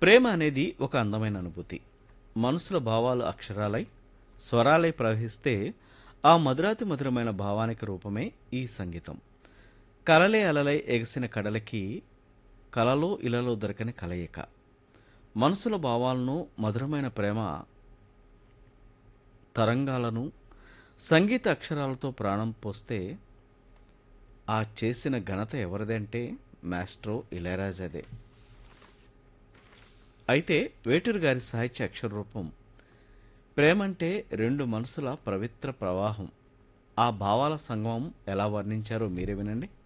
ప్రేమ అనేది ఒక అందమైన అనుభూతి మనసుల భావాలు అక్షరాలై స్వరాలై ప్రవహిస్తే ఆ మధురాతి మధురమైన భావానికి రూపమే ఈ సంగీతం కలలే అలలై ఎగసిన కడలకి కలలో ఇలలో దొరకని కలయిక మనసుల భావాలను మధురమైన ప్రేమ తరంగాలను సంగీత అక్షరాలతో ప్రాణం పోస్తే ఆ చేసిన ఘనత ఎవరిదంటే మాస్ట్రో ఇళయరాజాదే అయితే వేటూరు గారి సాహిత్య అక్షర రూపం ప్రేమంటే రెండు మనసుల పవిత్ర ప్రవాహం ఆ భావాల సంగమం ఎలా వర్ణించారో మీరే వినండి